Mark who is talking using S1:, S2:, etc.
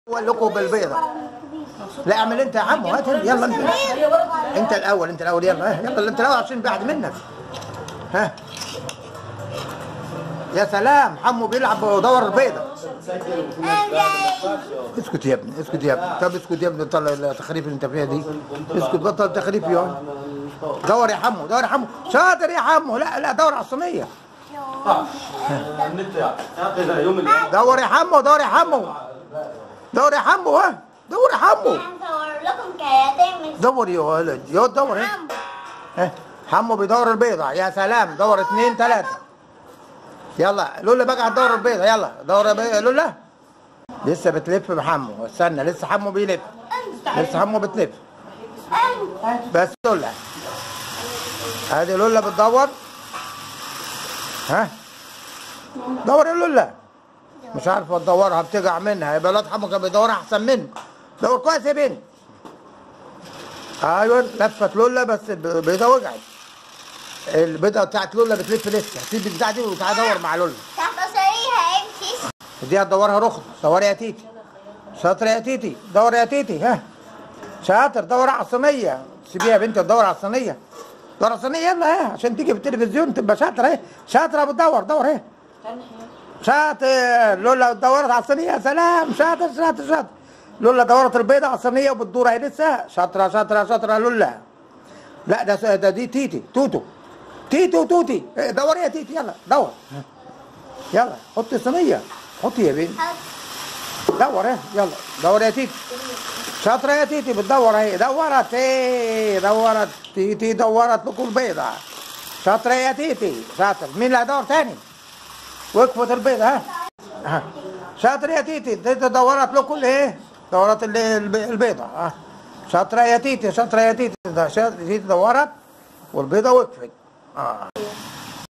S1: اقول لكم بالبيضه لا اعمل انت يا عمو هات انت. يلا انت انت الاول انت الاول يلا ها، يلا انت الاول عشان بعد منك ها يا سلام حمو بيلعب ودور البيضه اسكت يا ابني اسكت يا ابني طب اسكت يا ابني طلع التخريف اللي انت فيها دي اسكت بطل تخريف يا دور يا حمو دور يا حمو شاطر يا حمو لا لا دور على الصينيه
S2: النت يعني يوم الأحد
S1: دور يا حمو دور يا حمو دور يا حمو ها دور يا حمو
S3: هنصور لكم كراتين من
S1: دور يا ولد يا دور ها ها حمو بيدور البيضة يا سلام دور اتنين تلاتة يلا لولا بقى هتدور البيضة يلا دور البيضة لولا لسه بتلف بحمو استنى لسه حمو بيلف لسه حمو بتلف بس لولا ادي لولا بتدور ها دور يا لولا مش عارفه تدورها بتقع منها يبقى الواد حمو كان بيدورها احسن منك دور كويس يا بنت ايوه لفت لولا بس البيضه وقعت البيضه بتاعت لولا بتلف لسه سيب البتاع دي وتعالى دور مع لولا
S3: تختصريها امشي
S1: دي هتدورها رخص دور يا تيتي شاطر يا تيتي دور يا تيتي ها شاطر دور على الصينيه سيبيها يا بنتي تدور على الصينيه دور على الصينيه يلا ها عشان تيجي في التلفزيون تبقى شاطره اهي شاطره بتدور دور اهي شاطر لولا دورت على الصينيه يا سلام شاطر شاطر شاطر لولا دورت البيضه على الصينيه وبتدور اهي لسه شاطره شاطره شاطره يا لولا لا ده ده دي تيتي توتو تيتو توتي إيه، دوري يا تيتي يلا دور يلا حطي صينيه حطي يا بنت دور اهي يلا دور يا تيتي شاطرة يا تيتي بتدور اهي دورت ايه دورت تيتي دورت لكم البيضة شاطرة يا تيتي شاطر مين اللي هيدور تاني؟ وقفت البيضة ها ها شاطر يا تيتي تيتي دورت لكم ايه؟ دورت ال- الب- البيضة ها شاطرة يا تيتي شاطرة يا تيتي ده شاطرة تيتي دورت والبيضة وقفت اه